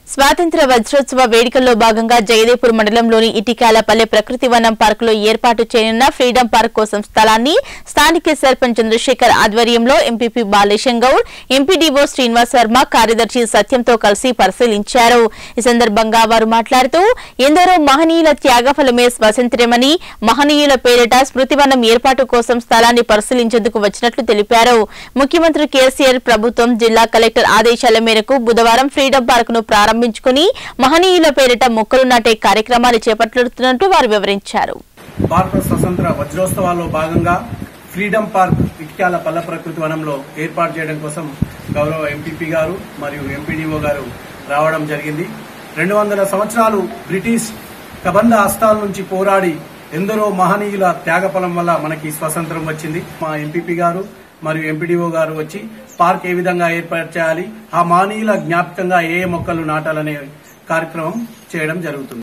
స్వాతంత్ర వజ్రోత్సవ వేడుకల్లో భాగంగా జయదేపూర్ మండలంలోని ఇటికాలపల్లె ప్రకృతి వనం పార్కులో ఏర్పాటు చేయనున్న ఫ్రీడమ్ పార్క్ కోసం స్థలాన్ని స్థానిక సర్పంచ్ చంద్రశేఖర్ ఆధ్వర్యంలో ఎంపీపీ బాలేశం గౌడ్ ఎంపీడీఓ శ్రీనివాస్ వర్మ కార్యదర్శి సత్యంతో కలిసి పరిశీలించారు ఈ సందర్భంగా వారు మాట్లాడుతూ ఎందరో మహనీయుల త్యాగఫలమే స్వాతంత్ర్యమని మహనీయుల పేరిట స్మృతివనం ఏర్పాటు కోసం స్థలాన్ని పరిశీలించేందుకు వచ్చినట్లు తెలిపారు ముఖ్యమంత్రి కేసీఆర్ ప్రభుత్వం జిల్లా కలెక్టర్ ఆదేశాల మేరకు బుధవారం ఫ్రీడమ్ పార్క్ ను ప్రారంభించుకుని మహనీయుల పేరిట మొక్కలు నాటే కార్యక్రమాలు చేపడుతున్నట్టు వారు వివరించారు భారత స్వతంత్ర వజ్రోత్సవాల్లో భాగంగా ఫ్రీడమ్ పార్క్ ఇటికాల పల్ల ప్రకృతి వనంలో ఏర్పాటు చేయడం కోసం గౌరవ ఎంపీపీ గారు మరియు ఎంపీడీఓ గారు రావడం జరిగింది రెండు వందల సంవత్సరాలు బ్రిటిష్ కబంధ హస్తాల నుంచి పోరాడి ఎందరో మహనీయుల త్యాగఫలం వల్ల మనకి స్వతంత్రం వచ్చింది మా ఎంపీపీ గారు మరియు ఎంపీడీఓ గారు వచ్చి పార్క్ ఏ విధంగా ఏర్పాటు చేయాలి ఆ మహనీయుల జ్ఞాపకంగా ఏ ఏ మొక్కలు నాటాలనే కార్యక్రమం చేయడం జరుగుతుంది